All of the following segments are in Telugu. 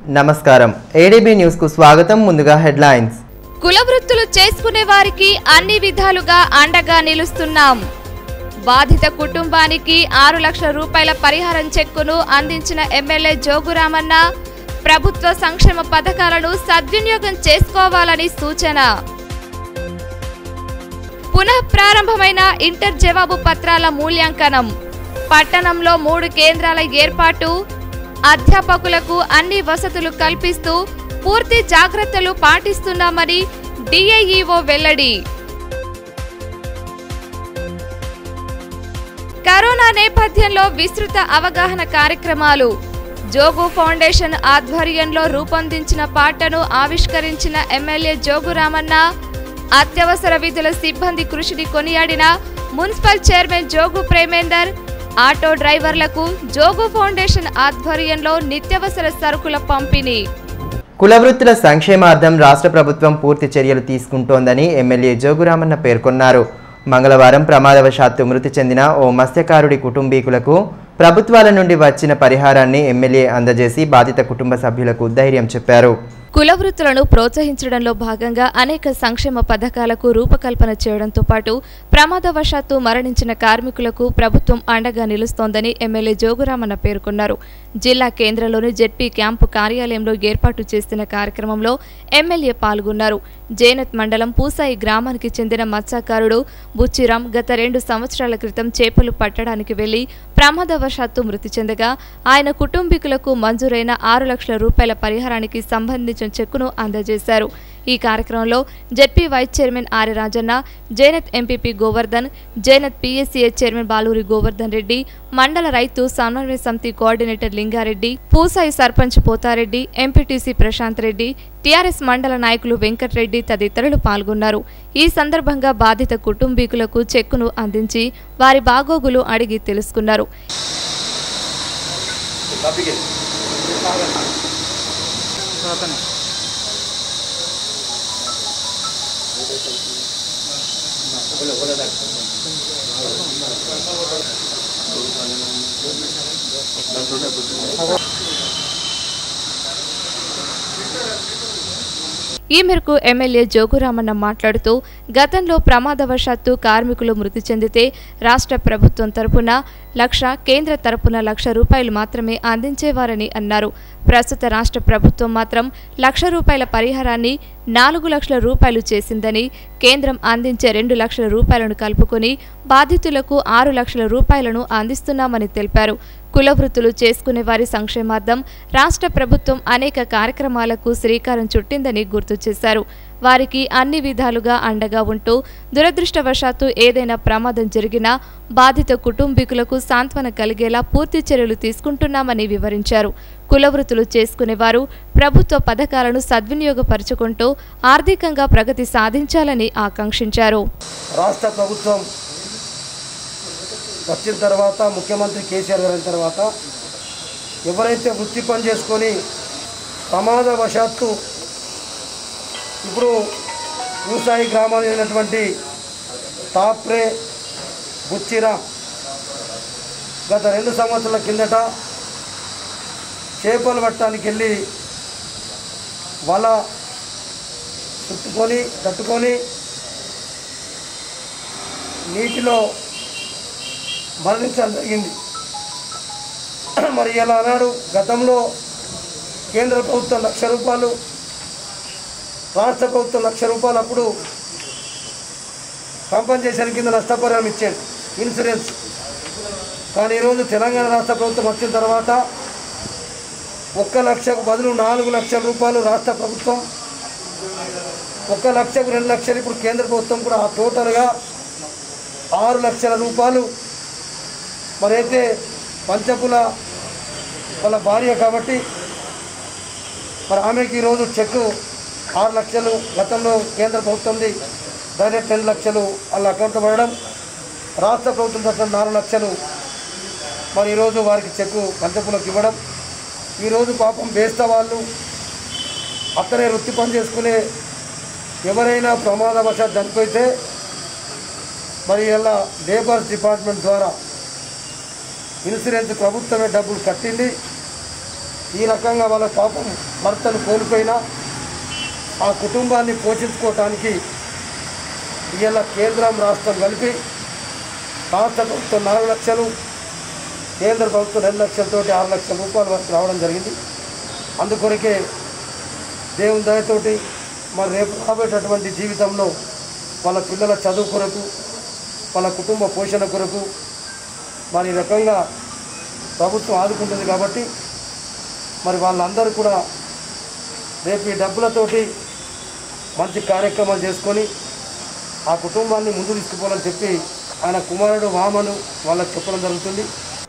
నమస్కారం ఏడీబీ న్యూస్కు స్వాగతం ముందుగా హెడ్లైన్స్ కుల వృత్తులు చేసుకునే వారికి అన్ని విధాలుగా అండగా నిలుస్తున్నాం బాధిత కుటుంబానికి ఆరు లక్షల రూపాయల పరిహారం చెక్కును అందించిన ఎమ్మెల్యే జోగురామన్న ప్రభుత్వ సంక్షేమ పథకాలను సద్వినియోగం చేసుకోవాలని సూచన పునః ప్రారంభమైన ఇంటర్ జవాబు పత్రాల మూల్యాంకనం పట్టణంలో మూడు కేంద్రాల ఏర్పాటు అధ్యాపకులకు అన్ని వసతులు కల్పిస్తూ పూర్తి జాగ్రత్తలు పాటిస్తున్నామని డిఐఈఓ వెల్లడి కరోనా నేపథ్యంలో విస్తృత అవగాహన కార్యక్రమాలు జోగు ఫౌండేషన్ ఆధ్వర్యంలో రూపొందించిన పాటను ఆవిష్కరించిన ఎమ్మెల్యే జోగురామన్న అత్యవసర విధుల సిబ్బంది కృషిని కొనియాడిన municipal chairman Jogu Premender auto డ్రైవర్లకు జోగు ఫౌండేషన్ ఆధ్వర్యంలో నిత్యవసర సరుకుల పంపిణీ కుల వృత్తుల సంక్షేమార్థం రాష్ట్ర ప్రభుత్వం పూర్తి చర్యలు తీసుకుంటోందని ఎమ్మెల్యే జోగురామన్న పేర్కొన్నారు మంగళవారం ప్రమాదవశాత్తు మృతి చెందిన ఓ మత్స్యకారుడి కుటుంబీకులకు ప్రభుత్వాల నుండి వచ్చిన పరిహారాన్ని ఎమ్మెల్యే అందజేసి బాధిత కుటుంబ సభ్యులకు ధైర్యం చెప్పారు కుల వృత్తులను ప్రోత్సహించడంలో భాగంగా అనేక సంక్షేమ పథకాలకు రూపకల్పన చేయడంతో పాటు ప్రమాదవశాత్తు మరణించిన కార్మికులకు ప్రభుత్వం అండగా నిలుస్తోందని ఎమ్మెల్యే జోగురామన్న పేర్కొన్నారు జిల్లా కేంద్రంలోని జెడ్పీ క్యాంపు కార్యాలయంలో ఏర్పాటు చేసిన కార్యక్రమంలో ఎమ్మెల్యే పాల్గొన్నారు జేనత్ మండలం పూసాయి గ్రామానికి చెందిన మత్స్యకారుడు బుచ్చిరాం గత రెండు సంవత్సరాల క్రితం చేపలు పట్టడానికి వెళ్లి ప్రమాదవశాత్తు మృతి చెందగా ఆయన కుటుంబీకులకు మంజూరైన ఆరు లక్షల రూపాయల పరిహారానికి సంబంధించిన చెక్కును అందజేశారు ఈ కార్యక్రమంలో ZP vice chairman Arya Rajanna Jainath MPP Govardhan Jainath PSCA chairman Baluri Govardhan Reddy మండల రైతు సమన్వయ సమితి coordinator Lingareddy Pusai sarpanch Pothareddy MPTC Prashanth Reddy TRS మండల నాయకులు వెంకట్రెడ్డి తదితరులు పాల్గొన్నారు ఈ సందర్భంగా బాధిత కుటుంబీకులకు చెక్కును అందించి వారి బాగోగులు అడిగి తెలుసుకున్నారు ఈ మేరకు ఎమ్మెల్యే జోగురామన్న మాట్లాడుతూ గతంలో ప్రమాదవశాత్తు కార్మికులు మృతి చెందితే రాష్ట్ర ప్రభుత్వం తరపున లక్ష కేంద్ర తరపున లక్ష రూపాయలు మాత్రమే అందించేవారని అన్నారు ప్రస్తుత రాష్ట్ర ప్రభుత్వం మాత్రం లక్ష రూపాయల పరిహారాన్ని నాలుగు లక్షల రూపాయలు చేసిందని కేంద్రం అందించే రెండు లక్షల రూపాయలను కలుపుకొని బాధితులకు ఆరు లక్షల రూపాయలను అందిస్తున్నామని తెలిపారు కుల వృత్తులు చేసుకునే వారి సంక్షేమార్థం రాష్ట్ర ప్రభుత్వం అనేక కార్యక్రమాలకు శ్రీకారం చుట్టిందని గుర్తు చేశారు వారికి అన్ని విధాలుగా అండగా ఉంటూ దురదృష్టవశాత్తు ఏదైనా ప్రమాదం జరిగినా బాధిత కుటుంబీకులకు సాంత్వన కలిగేలా పూర్తి చర్యలు తీసుకుంటున్నామని వివరించారు కుల వృత్తులు చేసుకునేవారు ప్రభుత్వ పథకాలను సద్వినియోగపరుచుకుంటూ ఆర్థికంగా ప్రగతి సాధించాలని ఆకాంక్షించారు రాష్ట్ర ప్రభుత్వం వచ్చిన తర్వాత ముఖ్యమంత్రి కేసీఆర్ గారి తర్వాత ఎవరైతే వృత్తి పని చేసుకొని ప్రమాదవశాత్తు ఇప్పుడు పూసాయి గ్రామానికి చెందినటువంటి తాప్రే బుచ్చిరా గత రెండు సంవత్సరాల కిందట చేపలు పట్టడానికి వెళ్ళి వల చుట్టుకొని తట్టుకొని నీటిలో మరణించడం జరిగింది మరి ఇలా అన్నాడు గతంలో కేంద్ర ప్రభుత్వం లక్ష రూపాయలు రాష్ట్ర ప్రభుత్వం లక్ష రూపాయలు అప్పుడు కాంపన్సేషన్ కింద నష్టపరిహారం ఇచ్చాడు ఇన్సూరెన్స్ కానీ ఈరోజు తెలంగాణ రాష్ట్ర ప్రభుత్వం వచ్చిన తర్వాత ఒక్క లక్షకు బదులు నాలుగు లక్షల రూపాయలు రాష్ట్ర ప్రభుత్వం ఒక్క లక్షకు రెండు లక్షలు ఇప్పుడు కేంద్ర ప్రభుత్వం కూడా ఆ టోటల్గా ఆరు లక్షల రూపాయలు మరైతే పంచకుల వాళ్ళ భార్య కాబట్టి మరి ఆమెకి ఈరోజు చెక్ ఆరు లక్షలు గతంలో కేంద్ర ప్రభుత్వంది డైరెక్ట్ రెండు లక్షలు వాళ్ళ అకౌంట్లో పడడం రాష్ట్ర ప్రభుత్వం తరఫున నాలుగు లక్షలు మరి ఈరోజు వారికి చెక్కు పంచకులకు ఇవ్వడం ఈరోజు పాపం బేస్తా వాళ్ళు అక్కడే వృత్తి పని చేసుకునే ఎవరైనా ప్రమాదవశాత్ చనిపోతే మరి ఇలా లేబర్స్ డిపార్ట్మెంట్ ద్వారా ఇన్సూరెన్స్ ప్రభుత్వమే డబ్బులు కట్టింది ఈ రకంగా వాళ్ళ పాపం భర్తను కోల్పోయినా ఆ కుటుంబాన్ని పోషించుకోవటానికి ఇవాళ కేంద్రం రాష్ట్రం కలిపి రాష్ట్ర ప్రభుత్వం నాలుగు లక్షలు కేంద్ర ప్రభుత్వం రెండు లక్షలతోటి ఆరు లక్షల రూపాయల వరకు రావడం జరిగింది అందుకొరకే దేవుని దయతోటి మరి రేపు రాబోయేటటువంటి జీవితంలో వాళ్ళ పిల్లల చదువు కొరకు వాళ్ళ కుటుంబ పోషణ కొరకు మరి ఈ రకంగా ప్రభుత్వం ఆదుకుంటుంది కాబట్టి మరి వాళ్ళందరూ కూడా రేపు ఈ డబ్బులతోటి మంచి కార్యక్రమాలు చేసుకొని ఆ కుటుంబాన్ని ముందు తీసుకుపోవాలని చెప్పి ఆయన కుమారుడు వామను వాళ్ళకి చెప్పడం జరుగుతుంది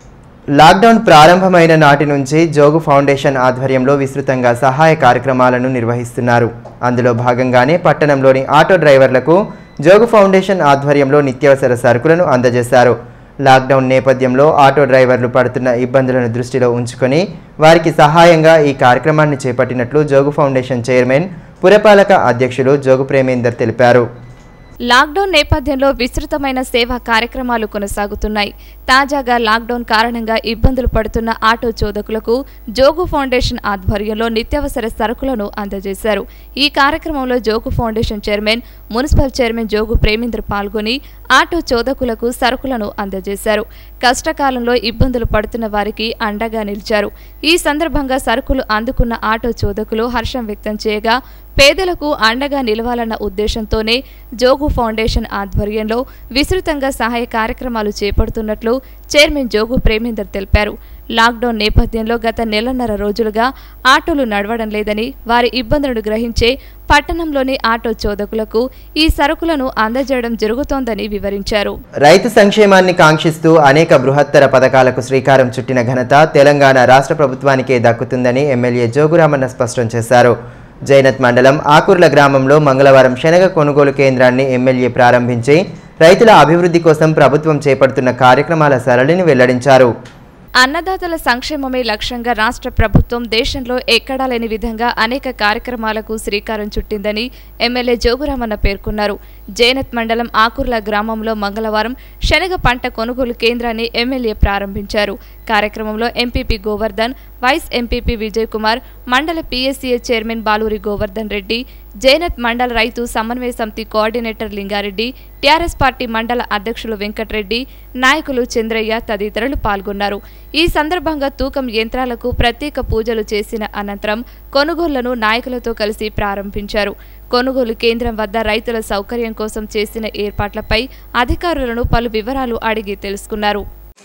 లాక్డౌన్ ప్రారంభమైన నాటి నుంచి జోగు ఫౌండేషన్ ఆధ్వర్యంలో విస్తృతంగా సహాయ కార్యక్రమాలను నిర్వహిస్తున్నారు అందులో భాగంగానే పట్టణంలోని ఆటో డ్రైవర్లకు జోగు ఫౌండేషన్ ఆధ్వర్యంలో నిత్యావసర సరుకులను అందజేశారు లాక్డౌన్ నేపథ్యంలో ఆటో డ్రైవర్లు పడుతున్న ఇబ్బందులను దృష్టిలో ఉంచుకొని వారికి సహాయంగా ఈ కార్యక్రమాన్ని చేపట్టినట్లు జోగు ఫౌండేషన్ చైర్మన్ పురపాలక అధ్యక్షులు జోగు ప్రేమేందర్ తెలిపారు లాక్డౌన్ నేపథ్యంలో విస్తృతమైన సేవా కార్యక్రమాలు కొనసాగుతున్నాయి తాజాగా లాక్డౌన్ కారణంగా ఇబ్బందులు పడుతున్న ఆటో చోదకులకు జోగు ఫౌండేషన్ ఆధ్వర్యంలో నిత్యావసర సరుకులను అందజేశారు ఈ కార్యక్రమంలో Jogu foundation chairman municipal chairman Jogu Premendra పాల్గొని ఆటో చోదకులకు సరుకులను అందజేశారు కష్టకాలంలో ఇబ్బందులు పడుతున్న వారికి అండగా నిలిచారు ఈ సందర్భంగా సరుకులు అందుకున్న ఆటో చోదకులు హర్షం వ్యక్తం చేయగా పేదలకు అండగా నిలవాలన్న ఉద్దేశంతోనే జోగు ఫౌండేషన్ ఆధ్వర్యంలో విస్తృతంగా సహాయ కార్యక్రమాలు చేపడుతున్నట్లు చైర్మన్ జోగు ప్రేమేందర్ తెలిపారు లాక్డౌన్ నేపథ్యంలో గత నెలన్నర రోజులుగా ఆటోలు నడవడం లేదని వారి ఇబ్బందులను గ్రహించే పట్టణంలోని ఆటో చోదకులకు ఈ సరుకులను అందజేయడం జరుగుతోందని వివరించారు రైతు సంక్షేమాన్ని కాంక్షిస్తూ అనేక బృహత్తర పథకాలకు శ్రీకారం చుట్టిన ఘనత తెలంగాణ రాష్ట్ర ప్రభుత్వానికే దక్కుతుందని ఎమ్మెల్యే జోగురామన్న స్పష్టం చేశారు జైనత్ మండలం ఆకుర్ల గ్రామంలో మంగళవారం శనగ కొనుగోలు కేంద్రాన్ని ఎమ్మెల్యే ప్రారంభించి రైతుల అభివృద్ధి కోసం ప్రభుత్వం చేపడుతున్న కార్యక్రమాల సరళిని వెల్లడించారు అన్నదాతల సంక్షేమమే లక్ష్యంగా రాష్ట్ర ప్రభుత్వం దేశంలో ఎక్కడా లేని విధంగా అనేక కార్యక్రమాలకు శ్రీకారం చుట్టిందని ఎమ్మెల్యే జోగురామన్న పేర్కొన్నారు జైనత్ మండలం ఆకుర్ల గ్రామంలో మంగళవారం శనగ పంట కొనుగోలు కేంద్రాన్ని ఎమ్మెల్యే ప్రారంభించారు కార్యక్రమంలో MPP Govardhan vice MPP Vijay Kumar మండల పీఎస్సీఏ చైర్మన్ బాలూరి గోవర్ధన్ రెడ్డి జైనత్ మండల రైతు సమన్వయ సమితి కోఆర్డినేటర్ లింగారెడ్డి టీఆర్ఎస్ పార్టీ మండల అధ్యక్షులు వెంకటరెడ్డి నాయకులు చంద్రయ్య తదితరులు పాల్గొన్నారు ఈ సందర్భంగా తూకం యంత్రాలకు ప్రత్యేక పూజలు చేసిన అనంతరం కొనుగోళ్లను నాయకులతో కలిసి ప్రారంభించారు కొనుగోలు కేంద్రం వద్ద రైతుల సౌకర్యం కోసం చేసిన ఏర్పాట్లపై అధికారులను పలు వివరాలు అడిగి తెలుసుకున్నారు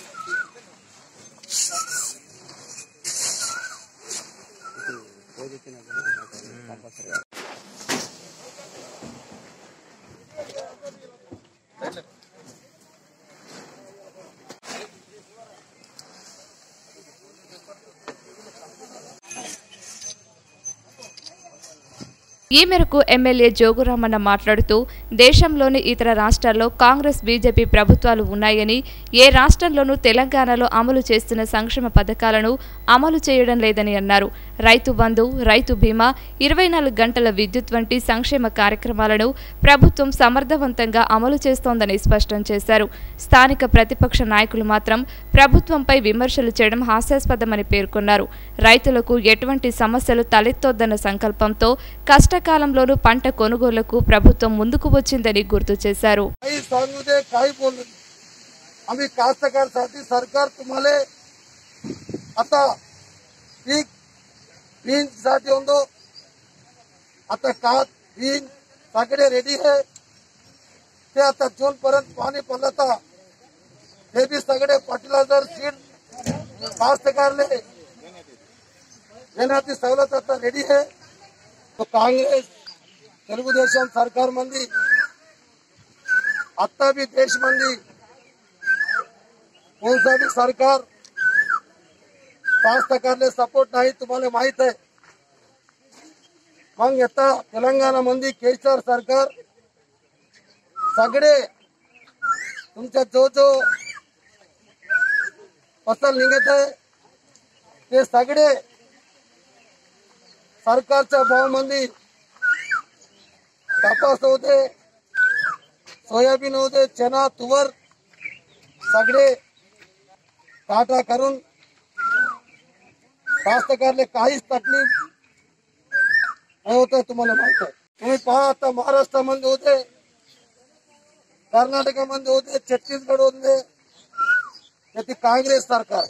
ఈ మేరకు ఎమ్మెల్యే జోగురామన్న మాట్లాడుతూ దేశంలోని ఇతర రాష్ట్రాల్లో కాంగ్రెస్ బీజేపీ ప్రభుత్వాలు ఉన్నాయని ఏ రాష్ట్రంలోనూ తెలంగాణలో అమలు చేస్తున్న సంక్షేమ పథకాలను అమలు చేయడం లేదని అన్నారు రైతు బంధు రైతు బీమా ఇరవై నాలుగు గంటల విద్యుత్ వంటి సంక్షేమ కార్యక్రమాలను ప్రభుత్వం సమర్థవంతంగా అమలు చేస్తోందని స్పష్టం చేశారు స్థానిక ప్రతిపక్ష నాయకులు మాత్రం ప్రభుత్వంపై విమర్శలు చేయడం హాస్యాస్పదమని పేర్కొన్నారు రైతులకు ఎటువంటి సమస్యలు తలెత్తొద్దన్న సంకల్పంతో కష్టకాలంలోనూ పంట కొనుగోలుకు ప్రభుత్వం ముందుకు వచ్చిందని गुर्तु చేశారు काही सांगू दे काही बोलू दे आम्ही कास्तकारसाठी सरकार तुम्हाला आता पीक साठी होतो आता कात बीन सगळे रेडी आहे ते आता जून पर्यंत पाणी पडलं तर हे बी सगळे फर्टिलायझर सीड कास्तकारले येण्याची सवलत आता रेडी आहे तो काँग्रेस తెలుగుదేశం సర్కార్ మంది आता भी देश मंदी कौन सा भी सरकार कास्तकारले सपोर्ट नाही तुम्हाला माहित आहे मग आता तेलंगणा मंदी केसीआर सरकार सगळे तुमच्या जो जो फसल निघत आहे ते सगळे सरकारच्या भावमध्ये कापास होते सोयाबीन होते चना तुवर सगळे काटा करून कास्तकारले काहीच तकलीफ होता है तुम्हाला माहित आहे तुम्ही पहा आता महाराष्ट्रामध्ये होते कर्नाटकामध्ये होते छत्तीसगड होते ते काँग्रेस सरकार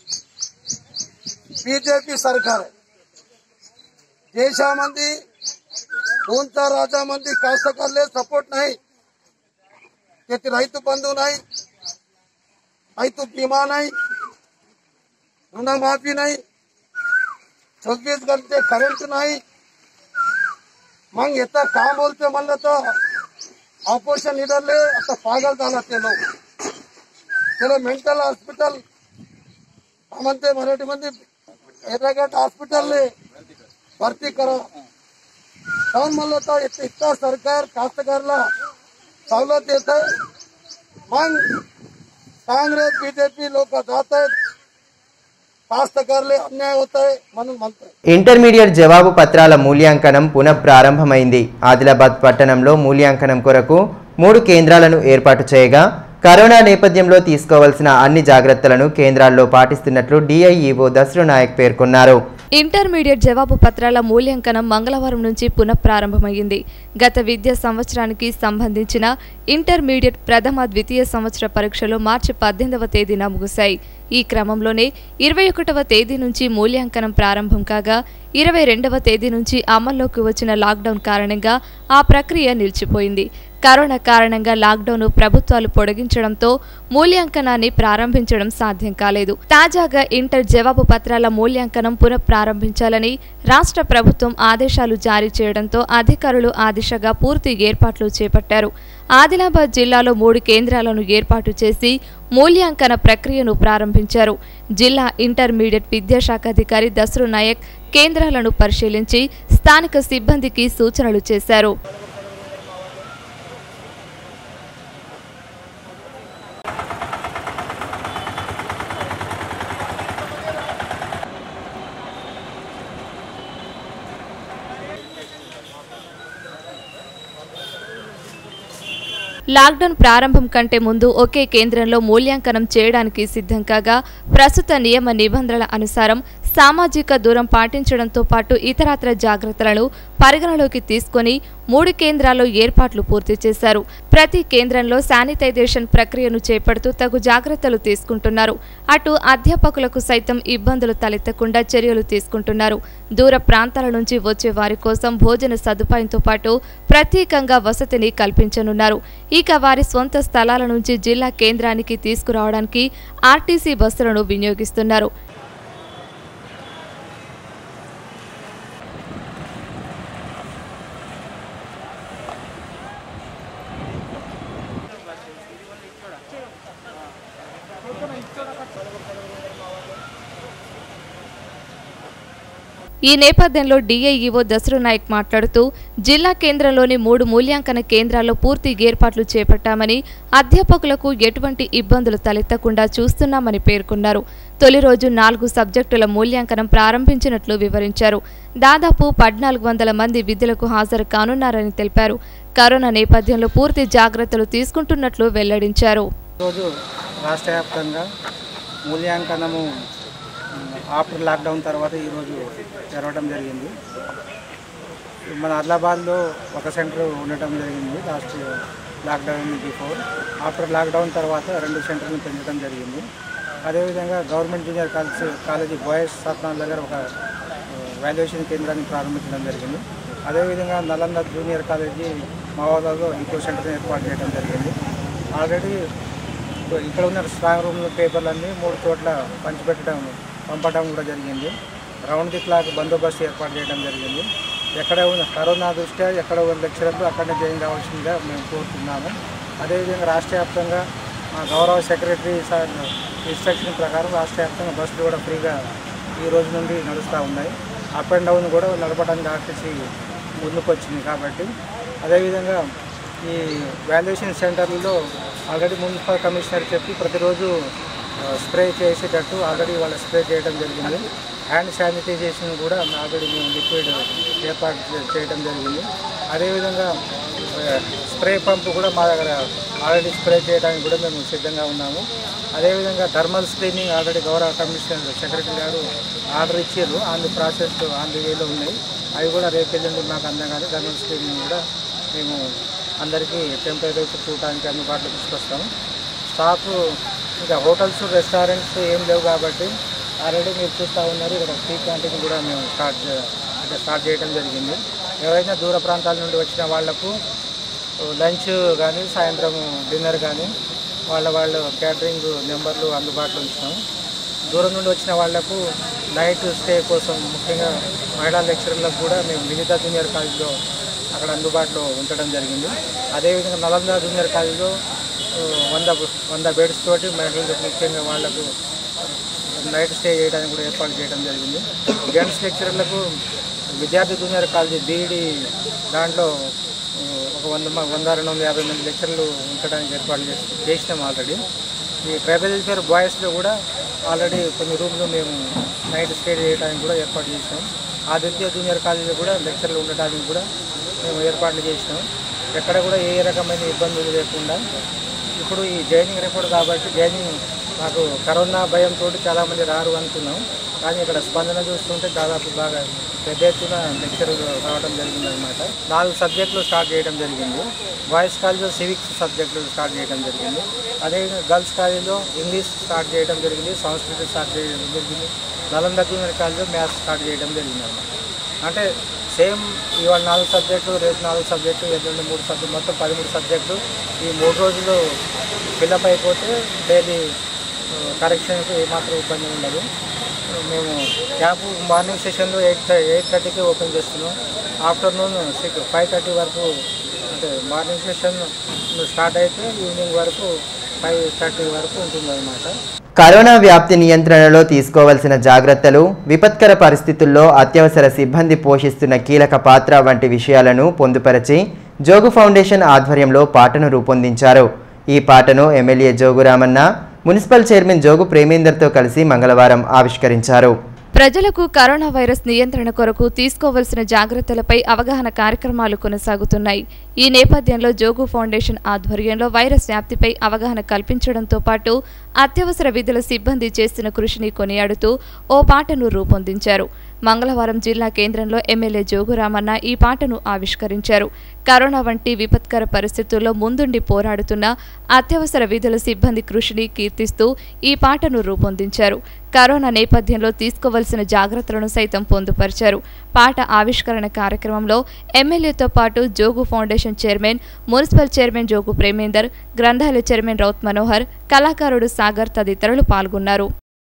बीजेपी सरकार आहे देशामध्ये दोनचा राज्यामध्ये कास्तकारले सपोर्ट नाही त्याची రైతు బంధు नाही రైతు బీమా नाही రుణమాఫీ नाही सव्वीस घंटे करंट नाही मग येतं का बोलते म्हणलं तर ऑपरेशन निघाले आता पागल झाला ते लोक त्याला मेंटल हॉस्पिटल म्हणते मराठीमध्ये एरागट हॉस्पिटलले भरती करा जाऊन म्हणलं तर इथं इतका सरकार कास्तकारला सवलत देत आहे मग काँग्रेस बीजेपी लोक जात आहेत కాస్తకారులే అన్యాయం అవుతాయి మనం మనతాయి ఇంటర్మీడియట్ జవాబు పత్రాల మూల్యాంకనం పునః ప్రారంభమైంది ఆదిలాబాద్ పట్టణంలో మూల్యాంకనం కొరకు మూడు కేంద్రాలను ఏర్పాటు చేయగా కరోనా నేపథ్యంలో తీసుకోవాల్సిన అన్ని జాగ్రత్తలను కేంద్రాల్లో పాటిస్తున్నట్లు డిఐఈఓ దసరు నాయక్ పేర్కొన్నారు ఇంటర్మీడియట్ జవాబు పత్రాల మూల్యాంకనం మంగళవారం నుంచి పునఃప్రారంభమైంది గత విద్యా సంవత్సరానికి సంబంధించిన ఇంటర్మీడియట్ ప్రథమ ద్వితీయ సంవత్సర పరీక్షలు మార్చి పద్దెనిమిదవ తేదీన ముగిశాయి ఈ క్రమంలోనే ఇరవై ఒకటవ తేదీ నుంచి మూల్యాంకనం ప్రారంభం కాగా ఇరవై రెండవ తేదీ నుంచి అమల్లోకి వచ్చిన లాక్డౌన్ కారణంగా ఆ ప్రక్రియ నిలిచిపోయింది కరోనా కారణంగా లాక్డౌన్ ప్రభుత్వాలు పొడిగించడంతో మూల్యాంకనాన్ని ప్రారంభించడం సాధ్యం కాలేదు తాజాగా ఇంటర్ జవాబు పత్రాల మూల్యాంకనం పునః ప్రారంభించాలని రాష్ట్ర ప్రభుత్వం ఆదేశాలు జారీ చేయడంతో అధికారులు ఆ దిశగా పూర్తి ఏర్పాట్లు చేపట్టారు ఆదిలాబాద్ జిల్లాలో మూడు కేంద్రాలను ఏర్పాటు చేసి మూల్యాంకన ప్రక్రియను ప్రారంభించారు జిల్లా ఇంటర్మీడియట్ విద్యాశాఖ అధికారి దసరు నాయక్ కేంద్రాలను పరిశీలించి స్థానిక సిబ్బందికి సూచనలు చేశారు లాక్డౌన్ ప్రారంభం కంటే ముందు ఒకే కేంద్రంలో మూల్యాంకనం చేయడానికి సిద్ధం కాగా ప్రస్తుత నియమ నిబంధనల అనుసారం సామాజిక దూరం పాటించడంతో పాటు ఇతరత్ర జాగ్రత్తలను పరిగణలోకి తీసుకొని మూడు కేంద్రాల్లో ఏర్పాట్లు పూర్తి చేశారు ప్రతి కేంద్రంలో శానిటైజేషన్ ప్రక్రియను చేపడుతూ తగు జాగ్రత్తలు తీసుకుంటున్నారు అటు అధ్యాపకులకు సైతం ఇబ్బందులు తలెత్తకుండా చర్యలు తీసుకుంటున్నారు దూర ప్రాంతాల నుంచి వచ్చే వారి కోసం భోజన సదుపాయంతో పాటు ప్రత్యేకంగా వసతిని కల్పించనున్నారు ఇక వారి సొంత స్థలాల నుంచి జిల్లా కేంద్రానికి తీసుకురావడానికి ఆర్టీసీ బస్సులను వినియోగిస్తున్నారు ఈ నేపథ్యంలో డీఐఈఓ దసరు నాయక్ మాట్లాడుతూ జిల్లా కేంద్రంలోని మూడు మూల్యాంకన కేంద్రాల్లో పూర్తి ఏర్పాట్లు చేపట్టామని అధ్యాపకులకు ఎటువంటి ఇబ్బందులు తలెత్తకుండా చూస్తున్నామని పేర్కొన్నారు తొలి రోజు నాలుగు సబ్జెక్టుల మూల్యాంకనం ప్రారంభించినట్లు వివరించారు దాదాపు పద్నాలుగు వందల మంది విధులకు హాజరు కానున్నారని తెలిపారు కరోనా నేపథ్యంలో పూర్తి జాగ్రత్తలు తీసుకుంటున్నట్లు వెల్లడించారు రోజు రాష్ట్ర వ్యాప్తంగా మూల్యాంకనము ఆఫ్టర్ లాక్డౌన్ తర్వాత ఈరోజు జరగడం జరిగింది మన ఆదిలాబాద్లో ఒక సెంటర్ ఉండటం జరిగింది last lockdown before after lockdown తర్వాత రెండు సెంటర్లు పెంచడం జరిగింది అదేవిధంగా government junior college college boys Satnala దగ్గర ఒక వాల్యుయేషన్ కేంద్రాన్ని ప్రారంభించడం జరిగింది అదేవిధంగా నలంద జూనియర్ కాలేజీ మహోదాలో ఇంకో సెంటర్ని ఏర్పాటు చేయడం జరిగింది ఆల్రెడీ ఇక్కడ ఉన్న స్ట్రాంగ్ రూమ్ పేపర్లన్నీ మూడు చోట్ల పంచిపెట్టడం పంపడం కూడా జరిగింది రౌండ్ ది క్లాక్ బందోబస్తు ఏర్పాటు చేయడం జరిగింది ఎక్కడ ఉన్న కరోనా దృష్ట్యా ఎక్కడ ఉన్న లెక్చరర్లు అక్కడనే జాయిన్ కావాల్సిందిగా మేము కోరుతున్నాము అదేవిధంగా రాష్ట్ర వ్యాప్తంగా మా గౌరవ సెక్రటరీ సార్ ఇన్స్ట్రక్షన్ ప్రకారం రాష్ట్ర వ్యాప్తంగా బస్సులు కూడా ఫ్రీగా ఈ రోజు నుండి నడుస్తూ ఉన్నాయి అప్ అండ్ డౌన్ కూడా నడపడానికి ఆర్టీసీ ముందుకు వచ్చింది కాబట్టి అదేవిధంగా ఈ వాల్యుయేషన్ సెంటర్లలో ఆల్రెడీ మున్సిపల్ కమిషనర్ చెప్పి ప్రతిరోజు ఆ, స్ప్రే చేసేటట్టు ఆల్రెడీ వాళ్ళు స్ప్రే చేయడం జరిగింది హ్యాండ్ శానిటైజేషన్ కూడా ఆల్రెడీ మేము లిక్విడ్ ఏర్పాటు చే- చేయడం జరిగింది అదేవిధంగా ఆ, స్ప్రే పంపు కూడా మా దగ్గర ఆల్రెడీ స్ప్రే చేయడానికి కూడా మేము సిద్ధంగా ఉన్నాము అదేవిధంగా థర్మల్ స్క్రీనింగ్ ఆల్రెడీ గౌరవ కమిషనర్ సెక్రటరీ గారు ఆర్డర్ ఇచ్చారు on the process on the వేలో ఉన్నాయి అవి కూడా రేపు ఎల్లుండి మాకు అందగానే థర్మల్ స్క్రీనింగ్ కూడా మేము అందరికీ టెంపరేచర్ చూడడానికి అందుబాటులో తీసుకొస్తాము స్టాఫ్ ఇంకా హోటల్స్ రెస్టారెంట్స్ ఏం లేవు కాబట్టి ఆల్రెడీ మీరు చూస్తూ ఉన్నారు ఇక్కడ టీ క్యాంటీన్ కూడా మేము స్టార్ట్ చే- అంటే స్టార్ట్ చేయడం జరిగింది ఎవరైనా దూర ప్రాంతాల నుండి వచ్చిన వాళ్లకు లంచ్ కానీ సాయంత్రం డిన్నర్ కానీ వాళ్ళ వాళ్ళ క్యాటరింగ్ నెంబర్లు అందుబాటులో ఉంచుతాము దూరం నుండి వచ్చిన వాళ్లకు నైట్ స్టే కోసం ముఖ్యంగా మహిళా లెక్చరర్లకు కూడా మేము వినిత జూనియర్ కాలేజ్లో అక్కడ అందుబాటులో ఉంచడం జరిగింది అదేవిధంగా నలంద జూనియర్ కాలేజ్లో ఆ, వంద వంద బెడ్స్ తోటి మహిళలకు ముఖ్యంగా వాళ్లకు నైట్ స్టే చేయడానికి కూడా ఏర్పాటు చేయడం జరిగింది జెంట్స్ లెక్చరర్లకు విద్యార్థి జూనియర్ కాలేజీ బీఈడి దాంట్లో ఆ, ఒక వంద మ- వంద రెండు వందల యాభై మంది లెక్చర్లు ఉంచడానికి ఏర్పాటు చేసి చేసినాం ఆల్రెడీ ఈ ట్రైబల్ వెల్ఫేర్ బాయ్స్లో కూడా ఆల్రెడీ కొన్ని రూమ్లు మేము నైట్ స్టే చేయడానికి కూడా ఏర్పాటు చేసినాం ఆదిత్య జూనియర్ కాలేజీలో కూడా లెక్చర్లు ఉండటానికి కూడా మేము ఏర్పాట్లు చేసినాం ఎక్కడ కూడా ఏ రకమైన ఇబ్బందులు లేకుండా ఇప్పుడు ఈ జైనింగ్ రిపోర్ట్ కాబట్టి జైనింగ్ మాకు కరోనా భయంతో చాలామంది రారు అనుకున్నాం కానీ ఇక్కడ స్పందన చూస్తుంటే దాదాపు బాగా పెద్ద ఎత్తున లెక్చర్లు రావడం జరిగింది అనమాట నాలుగు సబ్జెక్టులు స్టార్ట్ చేయడం జరిగింది బాయ్స్ కాలేజ్లో సివిక్స్ సబ్జెక్టులు స్టార్ట్ చేయడం జరిగింది అదేవిధంగా గర్ల్స్ కాలేజ్లో ఇంగ్లీష్ స్టార్ట్ చేయడం జరిగింది సంస్కృతి స్టార్ట్ చేయడం జరిగింది నలంద జూనియర్ కాలేజ్లో మ్యాథ్స్ స్టార్ట్ చేయడం జరిగింది అనమాట అంటే సేమ్ ఇవాళ నాలుగు సబ్జెక్టులు రేపు నాలుగు సబ్జెక్టు ఎల్లుండి మూడు సబ్జెక్టు మొత్తం పదమూడు సబ్జెక్టులు ఈ మూడు రోజులు ఫిల్అప్ అయిపోతే డైలీ కరెక్షన్కి ఏమాత్రం ఇబ్బంది ఉండదు మేము క్యాంపు మార్నింగ్ సెషన్లో ఎయిట్ ఎయిట్ థర్టీకి ఓపెన్ చేస్తున్నాం ఆఫ్టర్నూన్ సిక్స్ ఫైవ్ థర్టీ వరకు అంటే మార్నింగ్ సెషన్ స్టార్ట్ అయితే ఈవినింగ్ వరకు ఫైవ్ థర్టీ వరకు ఉంటుందన్నమాట కరోనా వ్యాప్తి నియంత్రణలో తీసుకోవాల్సిన జాగ్రత్తలు విపత్కర పరిస్థితుల్లో అత్యవసర సిబ్బంది పోషిస్తున్న కీలక పాత్ర వంటి విషయాలను పొందుపరచి జోగు ఫౌండేషన్ ఆధ్వర్యంలో పాటను రూపొందించారు ఈ పాటను MLA Jogu Ramanna municipal chairman Jogu ప్రేమేందర్తో కలిసి మంగళవారం ఆవిష్కరించారు ప్రజలకు కరోనా వైరస్ నియంత్రణ కొరకు తీసుకోవలసిన జాగ్రత్తలపై అవగాహన కార్యక్రమాలు కొనసాగుతున్నాయి ఈ నేపథ్యంలో జోగు ఫౌండేషన్ ఆధ్వర్యంలో వైరస్ వ్యాప్తిపై అవగాహన కల్పించడంతో పాటు అత్యవసర విధుల సిబ్బంది చేస్తున్న కృషిని కొనియాడుతూ ఓ పాటను రూపొందించారు మంగళవారం జిల్లా కేంద్రంలో ఎమ్మెల్యే జోగురామన్న ఈ పాటను ఆవిష్కరించారు కరోనా వంటి విపత్కర పరిస్థితుల్లో ముందుండి పోరాడుతున్న అత్యవసర విధుల సిబ్బంది కృషిని కీర్తిస్తూ ఈ పాటను రూపొందించారు కరోనా నేపథ్యంలో తీసుకోవలసిన జాగ్రత్తలను సైతం పొందుపరిచారు పాట ఆవిష్కరణ కార్యక్రమంలో ఎమ్మెల్యేతో పాటు Jogu foundation chairman municipal chairman Jogu Premender గ్రంథాలయ చైర్మన్ రౌత్ మనోహర్ కళాకారుడు సాగర్ తదితరులు పాల్గొన్నారు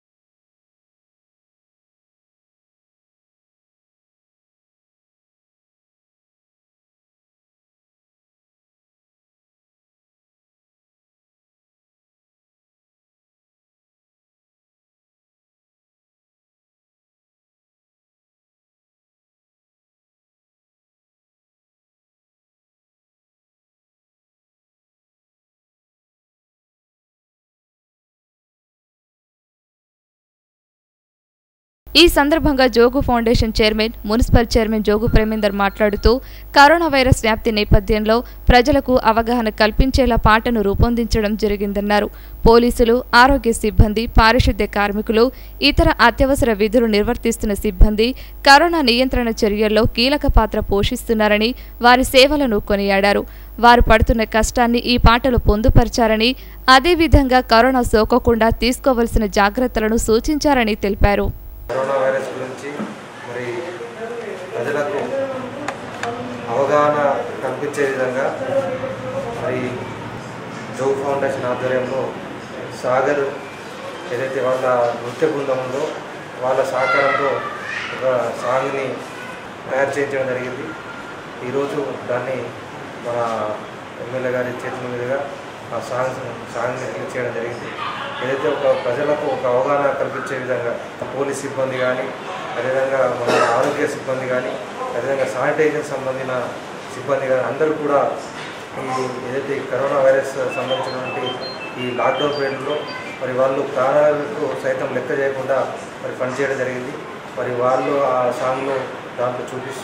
ఈ సందర్భంగా Jogu foundation chairman municipal chairman Jogu Premender మాట్లాడుతూ కరోనా వైరస్ వ్యాప్తి నేపథ్యంలో ప్రజలకు అవగాహన కల్పించేలా పాటను రూపొందించడం జరిగిందన్నారు పోలీసులు ఆరోగ్య సిబ్బంది పారిశుద్ధ్య కార్మికులు ఇతర అత్యవసర విధులు నిర్వర్తిస్తున్న సిబ్బంది కరోనా నియంత్రణ చర్యల్లో కీలక పాత్ర పోషిస్తున్నారని వారి సేవలను కొనియాడారు వారు పడుతున్న కష్టాన్ని ఈ పాటలు పొందుపరిచారని అదేవిధంగా కరోనా సోకకుండా తీసుకోవలసిన జాగ్రత్తలను సూచించారని తెలిపారు కరోనా వైరస్ గురించి మరి ప్రజలకు అవగాహన కల్పించే విధంగా మరి జో ఫౌండేషన్ ఆధ్వర్యంలో సాగర్ ఏదైతే వాళ్ళ నృత్య బృందం ఉందో వాళ్ళ సహకారంతో ఒక సాంగ్ని తయారు చేయించడం జరిగింది ఈరోజు దాన్ని మన ఎమ్మెల్యే గారి చేతుల మీదుగా ఆ సాంగ్స్ సాంగ్ని రిలీజ్ చేయడం జరిగింది ఏదైతే ఒక ప్రజలకు ఒక అవగాహన కల్పించే విధంగా పోలీస్ సిబ్బంది కానీ అదేవిధంగా మన ఆరోగ్య సిబ్బంది కానీ అదేవిధంగా శానిటైజర్ సంబంధించిన సిబ్బంది కానీ అందరూ కూడా ఈ ఏదైతే ఈ కరోనా వైరస్ సంబంధించినటువంటి ఈ లాక్డౌన్ పీరియడ్లో మరి వాళ్ళు ప్రాణాలకు సైతం లెక్క చేయకుండా మరి పనిచేయడం జరిగింది మరి వాళ్ళు ఆ సాంగ్లో దాంట్లో చూపిస్తూ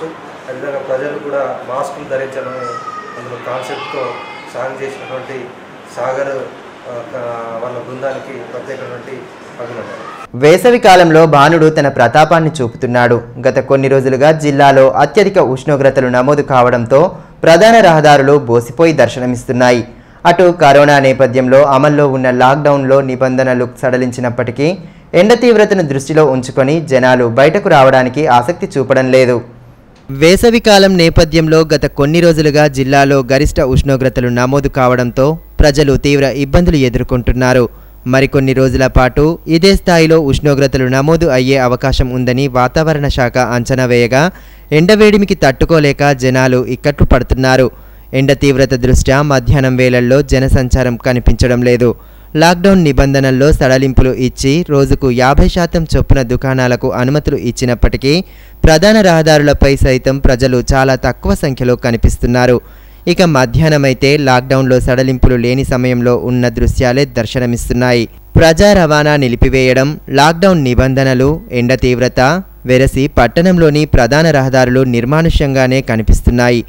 అదేవిధంగా ప్రజలు కూడా మాస్కులు ధరించాలని అందులో కాన్సెప్ట్తో సాగు చేసినటువంటి సాగర్ ఆ, క- వాళ్ళ బృందానికి ప్రత్యేకమైనటువంటి అభినందనలు వేసవి కాలంలో భానుడు తన ప్రతాపాన్ని చూపుతున్నాడు గత కొన్ని రోజులుగా జిల్లాలో అత్యధిక ఉష్ణోగ్రతలు నమోదు కావడంతో ప్రధాన రహదారులు బోసిపోయి దర్శనమిస్తున్నాయి అటు కరోనా నేపథ్యంలో అమల్లో ఉన్న లాక్డౌన్లో నిబంధనలు సడలించినప్పటికీ ఎండ తీవ్రతను దృష్టిలో ఉంచుకొని జనాలు బయటకు రావడానికి ఆసక్తి చూపడం లేదు వేసవికాలం నేపథ్యంలో గత కొన్ని రోజులుగా జిల్లాలో గరిష్ట ఉష్ణోగ్రతలు నమోదు కావడంతో ప్రజలు తీవ్ర ఇబ్బందులు ఎదుర్కొంటున్నారు మరికొన్ని రోజుల పాటు ఇదే స్థాయిలో ఉష్ణోగ్రతలు నమోదు అయ్యే అవకాశం ఉందని వాతావరణ శాఖ అంచనా వేయగా ఎండవేడిమికి తట్టుకోలేక జనాలు ఇక్కట్లు పడుతున్నారు ఎండ తీవ్రత దృష్ట్యా మధ్యాహ్నం వేళల్లో జనసంచారం కనిపించడం లేదు లాక్డౌన్ నిబంధనల్లో సడలింపులు ఇచ్చి రోజుకు యాభై శాతం చొప్పున దుకాణాలకు అనుమతులు ఇచ్చినప్పటికీ ప్రధాన రహదారులపై సైతం ప్రజలు చాలా తక్కువ సంఖ్యలో కనిపిస్తున్నారు ఇక మధ్యాహ్నమైతే లాక్డౌన్లో సడలింపులు లేని సమయంలో ఉన్న దృశ్యాలే దర్శనమిస్తున్నాయి ప్రజా రవాణా నిలిపివేయడం లాక్డౌన్ నిబంధనలు ఎండ తీవ్రత వెరసి పట్టణంలోని ప్రధాన రహదారులు నిర్మానుష్యంగానే కనిపిస్తున్నాయి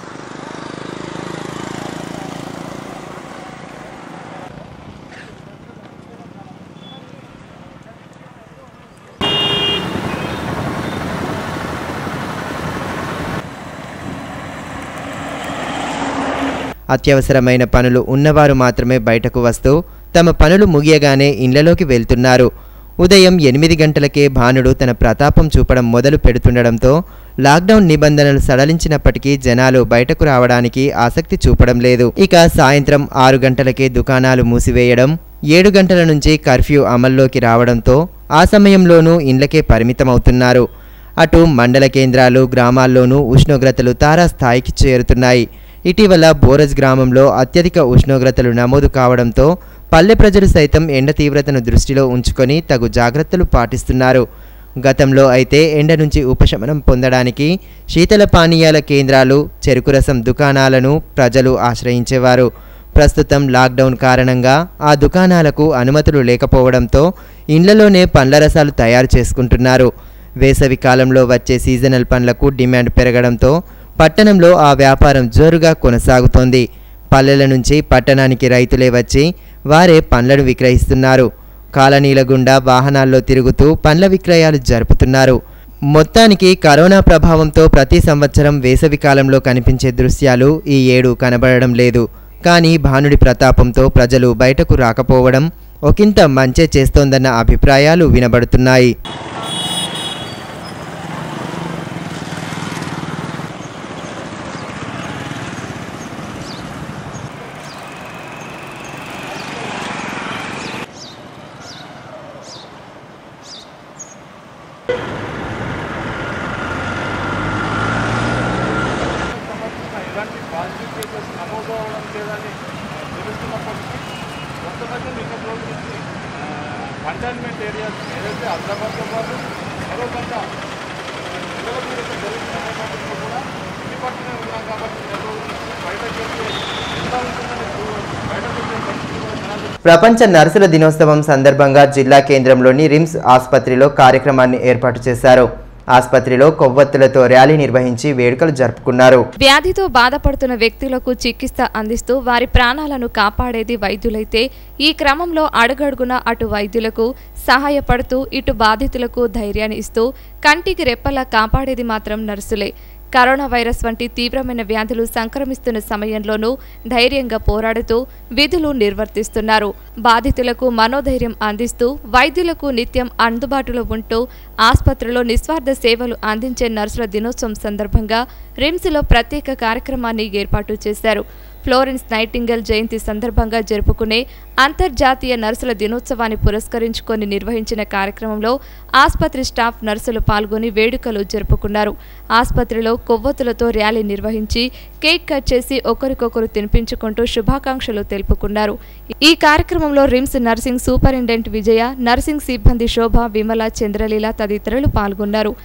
అత్యవసరమైన పనులు ఉన్నవారు మాత్రమే బయటకు వస్తూ తమ పనులు ముగియగానే ఇండ్లలోకి వెళ్తున్నారు ఉదయం ఎనిమిది గంటలకే భానుడు తన ప్రతాపం చూపడం మొదలు పెడుతుండడంతో లాక్డౌన్ నిబంధనలు సడలించినప్పటికీ జనాలు బయటకు రావడానికి ఆసక్తి చూపడం లేదు ఇక సాయంత్రం ఆరు గంటలకే దుకాణాలు మూసివేయడం ఏడు గంటల నుంచి కర్ఫ్యూ అమల్లోకి రావడంతో ఆ సమయంలోనూ ఇండ్లకే పరిమితమవుతున్నారు అటు మండల కేంద్రాలు గ్రామాల్లోనూ ఉష్ణోగ్రతలు తారాస్థాయికి చేరుతున్నాయి ఇటీవల బోరజ్ గ్రామంలో అత్యధిక ఉష్ణోగ్రతలు నమోదు కావడంతో పల్లె ప్రజలు సైతం ఎండ తీవ్రతను దృష్టిలో ఉంచుకొని తగు జాగ్రత్తలు పాటిస్తున్నారు గతంలో అయితే ఎండ నుంచి ఉపశమనం పొందడానికి శీతల పానీయాల కేంద్రాలు చెరుకు రసం దుకాణాలను ప్రజలు ఆశ్రయించేవారు ప్రస్తుతం లాక్డౌన్ కారణంగా ఆ దుకాణాలకు అనుమతులు లేకపోవడంతో ఇండ్లలోనే పండ్ల రసాలు తయారు చేసుకుంటున్నారు వేసవి కాలంలో వచ్చే సీజనల్ పండ్లకు డిమాండ్ పెరగడంతో పట్టణంలో ఆ వ్యాపారం జోరుగా కొనసాగుతోంది పల్లెల నుంచి పట్టణానికి రైతులే వచ్చి వారే పండ్లను విక్రయిస్తున్నారు కాలనీల గుండా వాహనాల్లో తిరుగుతూ పండ్ల విక్రయాలు జరుపుతున్నారు మొత్తానికి కరోనా ప్రభావంతో ప్రతి సంవత్సరం వేసవి కాలంలో కనిపించే దృశ్యాలు ఈ ఏడు కనబడడం లేదు కానీ భానుడి ప్రతాపంతో ప్రజలు బయటకు రాకపోవడం ఒకంత మంచే చేస్తోందన్న అభిప్రాయాలు వినబడుతున్నాయి ఇలాంటి పాజిటివ్ కేసెస్ నమోదు అవ్వడం లేదని తెలుస్తున్నప్పటికీ కొంతమంది నిన్న రోజు నుంచి కంటైన్మెంట్ ఏరియాస్ ఏదైతే హైదరాబాద్తో పాటు మరో కొంత పిల్లల మీద జరుగుతున్న నేపథ్యంలో కూడా ఇంటి పక్కనే ఉన్నాం కాబట్టి నెల రోజుల నుంచి బయటకు వెళ్తే ఎలా ఉంటుందని చూ- బయటకు వచ్చే పరిస్థితి కూడా జనాలు ప్రపంచ నర్సుల దినోత్సవం సందర్భంగా జిల్లా కేంద్రంలోని రిమ్స్ ఆసుపత్రిలో కార్యక్రమాన్ని ఏర్పాటు చేశారు ఆసుపత్రిలో కొవ్వొత్తులతో ర్యాలీ నిర్వహించి వేడుకలు జరుపుకున్నారు వ్యాధితో బాధపడుతున్న వ్యక్తులకు చికిత్స అందిస్తూ వారి ప్రాణాలను కాపాడేది వైద్యులైతే ఈ క్రమంలో అడుగడుగున అటు వైద్యులకు సహాయపడుతూ ఇటు బాధితులకు ధైర్యాన్ని ఇస్తూ కంటికి రెప్పలా కాపాడేది మాత్రం నర్సులే కరోనా వైరస్ వంటి తీవ్రమైన వ్యాధులు సంక్రమిస్తున్న సమయంలోనూ ధైర్యంగా పోరాడుతూ విధులు నిర్వర్తిస్తున్నారు బాధితులకు మనోధైర్యం అందిస్తూ వైద్యులకు నిత్యం అందుబాటులో ఉంటూ ఆసుపత్రిలో నిస్వార్థ సేవలు అందించే నర్సుల దినోత్సవం సందర్భంగా రిమ్స్లో ప్రత్యేక కార్యక్రమాన్ని ఏర్పాటు చేశారు ఫ్లోరెన్స్ నైటింగల్ జయంతి సందర్భంగా జరుపుకునే అంతర్జాతీయ నర్సుల దినోత్సవాన్ని పురస్కరించుకొని నిర్వహించిన కార్యక్రమంలో ఆసుపత్రి స్టాఫ్ నర్సులు పాల్గొని వేడుకలు జరుపుకున్నారు ఆసుపత్రిలో కొవ్వొత్తులతో ర్యాలీ నిర్వహించి కేక్ కట్ చేసి ఒకరికొకరు తినిపించుకుంటూ శుభాకాంక్షలు తెలుపుకున్నారు ఈ కార్యక్రమంలో RIMS nursing superintendent Vijaya nursing సిబ్బంది శోభ విమల చంద్రలీల తదితరులు పాల్గొన్నారు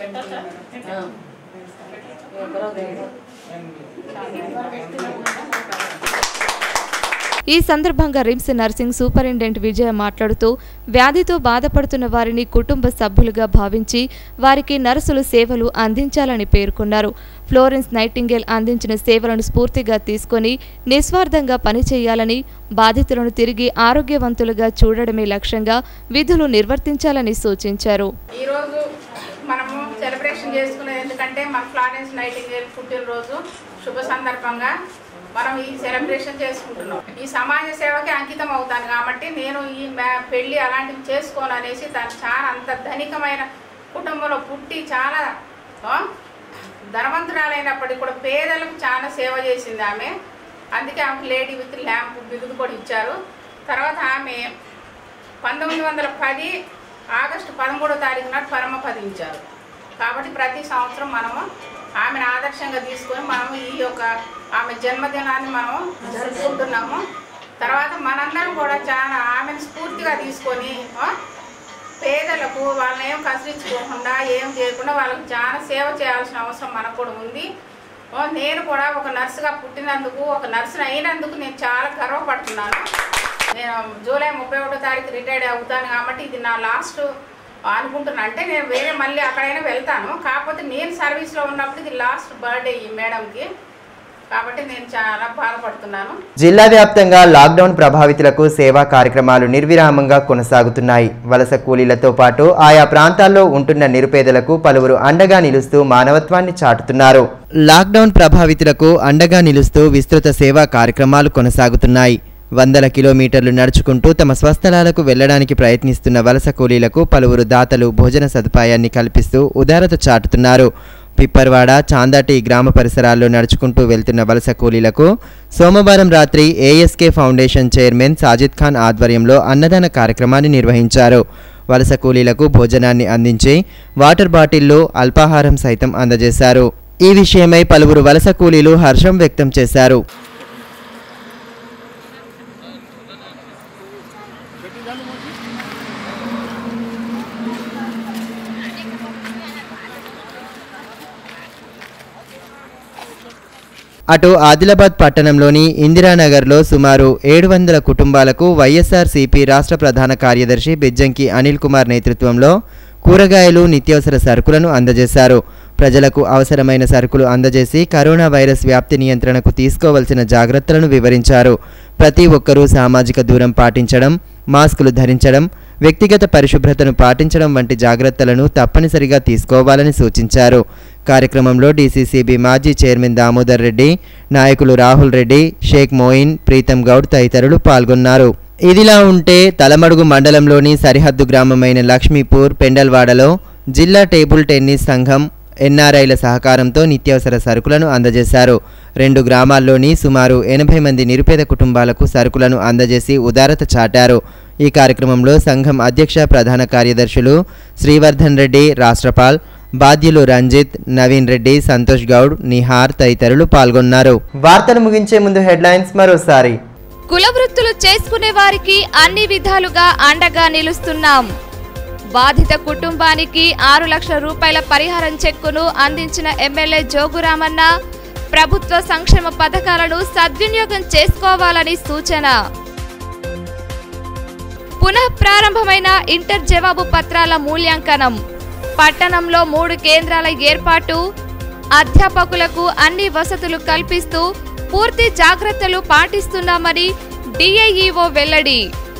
ఈ సందర్భంగా రిమ్స్ నర్సింగ్ సూపరింటెండెంట్ విజయ మాట్లాడుతూ వ్యాధితో బాధపడుతున్న వారిని కుటుంబ సభ్యులుగా భావించి వారికి నర్సులు సేవలు అందించాలని పేర్కొన్నారు ఫ్లోరెన్స్ నైటింగేల్ అందించిన సేవలను స్ఫూర్తిగా తీసుకొని నిస్వార్థంగా పనిచేయాలని బాధితులను తిరిగి ఆరోగ్యవంతులుగా చూడడమే లక్ష్యంగా విధులు నిర్వర్తించాలని సూచించారు ఈరోజు మనము సెలబ్రేషన్ చేసుకునేది ఎందుకంటే మన ఫ్లారెన్స్ నైటింగేల్ పుట్టినరోజు శుభ సందర్భంగా మనం ఈ సెలబ్రేషన్ చేసుకుంటున్నాం ఈ సమాజ సేవకి అంకితం అవుతాను కాబట్టి నేను ఈ మ్యా- పెళ్లి అలాంటివి చేసుకోను అనేసి తను చాలా అంత ధనికమైన కుటుంబంలో పుట్టి చాలా ఆ, ధనవంతురాలైనప్పటికీ కూడా పేదలకు చాలా సేవ చేసింది ఆమె అందుకే ఆమెకు లేడీ విత్ ల్యాంప్ బిరుదు కూడా ఇచ్చారు తర్వాత ఆమె పంతొమ్మిది వందల పది ఆగస్టు పదమూడో తారీఖు నాడు పరమపదించారు కాబట్టి ప్రతి సంవత్సరం మనము ఆమెను ఆదర్శంగా తీసుకొని మనము ఈ యొక్క ఆమె జన్మదినాన్ని మనము జరుపుకుంటున్నాము తర్వాత మనందరం కూడా చాలా ఆమెను స్ఫూర్తిగా తీసుకొని ఆ, పేదలకు వాళ్ళని ఏం కసిరించుకోకుండా ఏం చేయకుండా వాళ్ళకి చాలా సేవ చేయాల్సిన అవసరం మనకు కూడా ఉంది ఓ, నేను కూడా ఒక నర్సుగా పుట్టినందుకు ఒక నర్సుని అయినందుకు నేను చాలా గర్వపడుతున్నాను నేను జూలై ముప్పై ఒకటో తారీఖు రిటైర్డ్ అవుతాను కాబట్టి ఇది నా లాస్ట్ అనుకుంటున్నా అంటే నేను వేరే మళ్ళీ అక్కడైనా వెళ్తాను కాకపోతే నేను సర్వీస్లో ఉన్నప్పుడు ఇది లాస్ట్ బర్త్డే ఈ మేడంకి కాబట్టి నేను చాలా బాధపడుతున్నాను జిల్లా వ్యాప్తంగా లాక్డౌన్ ప్రభావితులకు సేవా కార్యక్రమాలు నిర్విరామంగా కొనసాగుతున్నాయి వలస కూలీలతో పాటు ఆయా ప్రాంతాల్లో ఉంటున్న నిరుపేదలకు పలువురు అండగా నిలుస్తూ మానవత్వాన్ని చాటుతున్నారు లాక్డౌన్ ప్రభావితులకు అండగా నిలుస్తూ విస్తృత సేవా కార్యక్రమాలు కొనసాగుతున్నాయి వందల కిలోమీటర్లు నడుచుకుంటూ తమ స్వస్థలాలకు వెళ్లడానికి ప్రయత్నిస్తున్న వలస కూలీలకు పలువురు దాతలు భోజన సదుపాయాన్ని కల్పిస్తూ ఉదారత చాటుతున్నారు పిప్పర్వాడ చాందాటి గ్రామ పరిసరాల్లో నడుచుకుంటూ వెళ్తున్న వలస కూలీలకు సోమవారం రాత్రి ASK foundation chairman Sajid Khan ఆధ్వర్యంలో అన్నదాన కార్యక్రమాన్ని నిర్వహించారు వలస కూలీలకు భోజనాన్ని అందించి వాటర్ బాటిళ్లు అల్పాహారం సైతం అందజేశారు ఈ విషయమై పలువురు వలస కూలీలు హర్షం వ్యక్తం చేశారు అటు ఆదిలాబాద్ పట్టణంలోని ఇందిరానగర్లో సుమారు ఏడు వందల కుటుంబాలకు వైఎస్ఆర్సీపీ రాష్ట్ర ప్రధాన కార్యదర్శి బెజ్జంకి అనిల్ కుమార్ నేతృత్వంలో కూరగాయలు నిత్యావసర సరుకులను అందజేశారు ప్రజలకు అవసరమైన సరుకులు అందజేసి కరోనా వైరస్ వ్యాప్తి నియంత్రణకు తీసుకోవలసిన జాగ్రత్తలను వివరించారు ప్రతి ఒక్కరూ సామాజిక దూరం పాటించడం మాస్కులు ధరించడం వ్యక్తిగత పరిశుభ్రతను పాటించడం వంటి జాగ్రత్తలను తప్పనిసరిగా తీసుకోవాలని సూచించారు కార్యక్రమంలో డీసీసీబీ మాజీ చైర్మన్ దామోదర్ రెడ్డి నాయకులు రాహుల్ రెడ్డి షేక్ మోయిన్ ప్రీతం గౌడ్ తదితరులు పాల్గొన్నారు ఇదిలా ఉంటే తలమడుగు మండలంలోని సరిహద్దు గ్రామమైన లక్ష్మీపూర్ పెండల్వాడలో జిల్లా టేబుల్ టెన్నిస్ సంఘం ఎన్ఆర్ఐల సహకారంతో నిత్యావసర సరుకులను అందజేశారు రెండు గ్రామాల్లోని సుమారు ఎనభై మంది నిరుపేద కుటుంబాలకు సరుకులను అందజేసి ఉదారత చాటారు ఈ కార్యక్రమంలో సంఘం అధ్యక్ష ప్రధాన కార్యదర్శులు శ్రీవర్ధన్ రెడ్డి రాష్ట్రపాల్ బాధ్యులు రంజిత్ నవీన్ రెడ్డి సంతోష్ గౌడ్ నిహార్ తదితరులు పాల్గొన్నారు వార్తలు ముగించే ముందు హెడ్లైన్స్ మరోసారి కుల వృత్తులు చేసుకునే వారికి అన్ని విధాలుగా అండగా నిలుస్తున్నాం బాధిత కుటుంబానికి ఆరు లక్షల రూపాయల పరిహారం చెక్కును అందించిన ఎమ్మెల్యే జోగురామన్న ప్రభుత్వ సంక్షేమ పథకాలను సద్వినియోగం చేసుకోవాలని సూచన పునః ప్రారంభమైన ఇంటర్ జవాబు పత్రాల మూల్యాంకనం పట్టణంలో మూడు కేంద్రాల ఏర్పాటు అధ్యాపకులకు అన్ని వసతులు కల్పిస్తూ పూర్తి జాగ్రత్తలు పాటిస్తున్నామని డిఐఈఓ వెల్లడి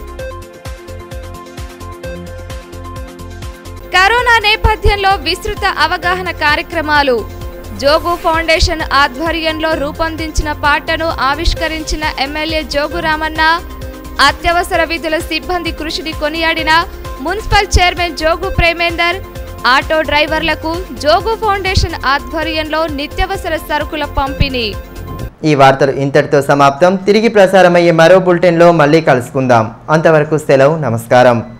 కరోనా నేపథ్యంలో విస్తృత అవగాహన కార్యక్రమాలు జోగు ఫౌండేషన్ ఆధ్వర్యంలో రూపొందించిన పాటను ఆవిష్కరించిన ఎమ్మెల్యే జోగు రామన్న అత్యవసర విధుల సిబ్బంది కృషిని కొనియాడిన municipal chairman Jogu Premender auto డ్రైవర్లకు జోగు ఫౌండేషన్ ఆధ్వర్యంలో నిత్యవసర సరుకుల పంపిణీ ఈ వార్తలు ఇంతటితో సమాప్తం తిరిగి ప్రసారమయ్యే మరో బులెటిన్లో మళ్ళీ కలుసుకుందాం అంతవరకు సెలవు నమస్కారం